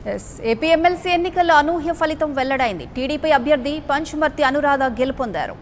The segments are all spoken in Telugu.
ఎస్ ఏపీ ఎమ్మెల్సీ ఎన్నికల్లో అనూహ్య ఫలితం వెల్లడైంది టీడీపీ అభ్యర్థి పంచుమర్తి అనురాధ గెలుపొందారు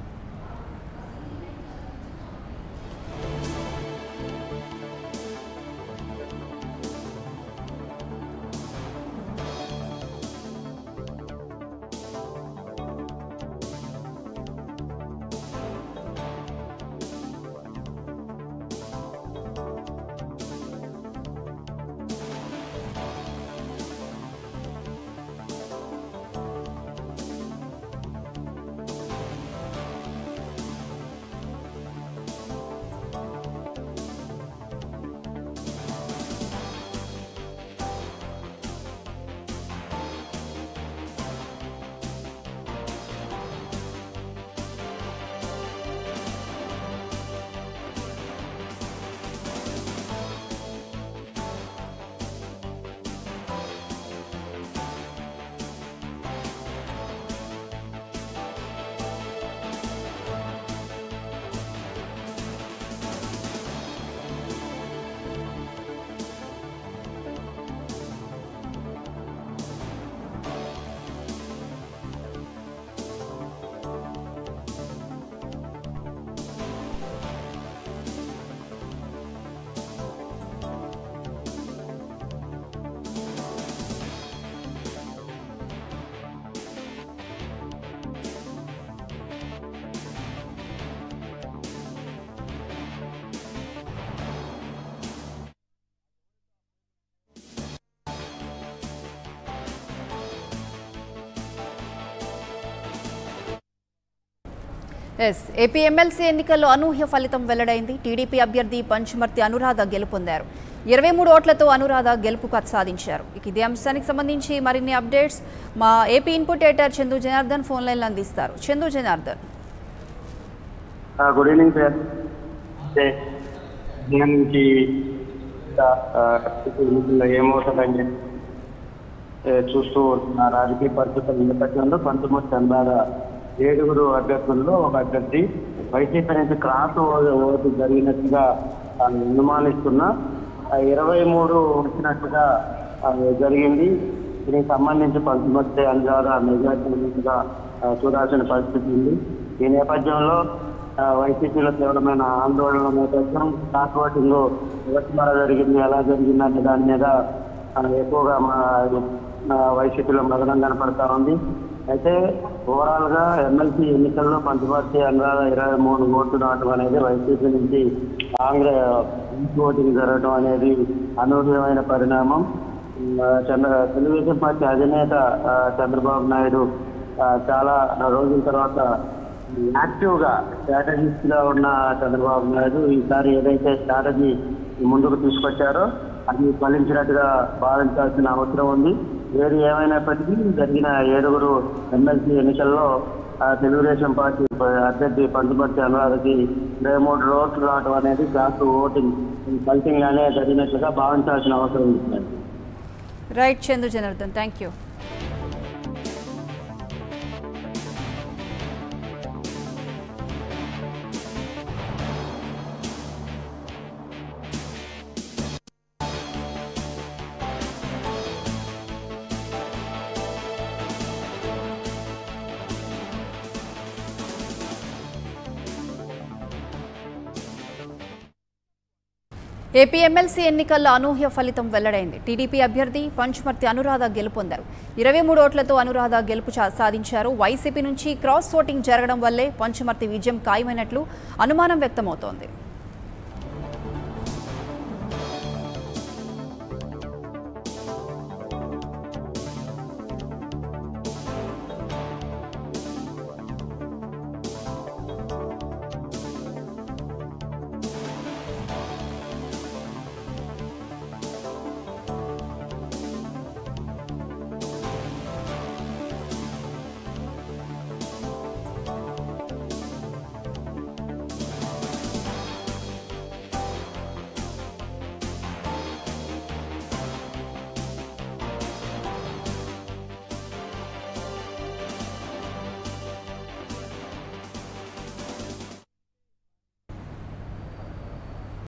ఎస్ ఏపీ ఎమ్మెల్సీ ఎన్నికల్లో అనూహ్య ఫలితం వెల్లడైంది టీడీపీ అభ్యర్థి పంచుమర్తి అనురాధ గెలుపొందారు ఇరవై మూడు ఓట్లతో అనురాధ గెలుపు కథ సాధించారు ఇక ఇదే అంశానికి సంబంధించి మరిన్ని అప్డేట్స్ మా AP input editor Chandu Janardhan phone లైన్లో అందిస్తారు Chandu Janardhan good evening sir అంటే నేను నుంచి ఆ, ఎన్నికల్లో ఏమవుతుందని చెప్పి, ఏ, చూస్తూ ఉన్న రాజకీయ పరిస్థితుల నేపథ్యంలో పంతొమ్మిది చందాల ఏడుగురు అభ్యర్థుల్లో ఒక అభ్యర్థి వైసీపీ నుంచి క్రాస్ ఓ- ఓటు జరిగినట్టుగా ఆ, అనుమానిస్తున్న ఆ, ఇరవై మూడు వచ్చినట్టుగా ఆ, జరిగింది దీనికి సంబంధించి పంతొమ్మిది అనురాధ మెజార్టీగా చూడాల్సిన పరిస్థితి ఉంది ఈ నేపథ్యంలో ఆ, వైసీపీలో తీవ్రమైన ఆందోళన నేపథ్యం స్టాక్ ఓటింగ్ ఎవరి ద్వారా జరిగింది ఎలా జరిగింది అనే దాని మీద ఆ, ఎక్కువగా మా ఆ, వైసీపీలో మదనం కనపడతా ఉంది అయితే ఓవరాల్ గా ఎమ్మెల్సీ ఎన్నికల్లో పంచపార్టీ అనురాధ ఇరవై మూడు ఓట్లు రావడం అనేది వైసీపీ నుంచి కాంగ్రెస్ ఓటింగ్ జరగడం అనేది అనూహ్యమైన పరిణామం ఆ, చంద్ర తెలుగుదేశం పార్టీ అధినేత ఆ, చంద్రబాబు నాయుడు ఆ, చాలా రోజుల తర్వాత యాక్టివ్ గా స్ట్రాటజిస్ట్ గా ఉన్న చంద్రబాబు నాయుడు ఈసారి ఏదైతే స్ట్రాటజీ ముందుకు తీసుకొచ్చారో అది ఫలించినట్టుగా భావించాల్సిన అవసరం ఉంది ఏది ఏమైనప్పటికీ జరిగిన ఏడుగురు ఎమ్మెల్సీ ఎన్నికల్లో ఆ, తెలుగుదేశం పార్టీ అభ్యర్థి పంచుమర్తి అనురాధకి ఇరవై మూడు రోడ్లు రావడం అనేది కాస్త ఓటింగ్ ఫలితంగానే గానే జరిగినట్లుగా భావించాల్సిన అవసరం ఉంది right Chandu Janardhan thank you AP MLC ఎన్నికల్లో అనూహ్య ఫలితం వెల్లడైంది టీడీపీ అభ్యర్థి పంచుమర్తి అనురాధ గెలుపొందారు ఇరవై మూడు ఓట్లతో అనురాధ గెలుపు చా- సాధించారు వైసీపీ నుంచి క్రాస్ ఓటింగ్ జరగడం వల్లే పంచుమర్తి విజయం ఖాయమైనట్లు అనుమానం వ్యక్తమవుతోంది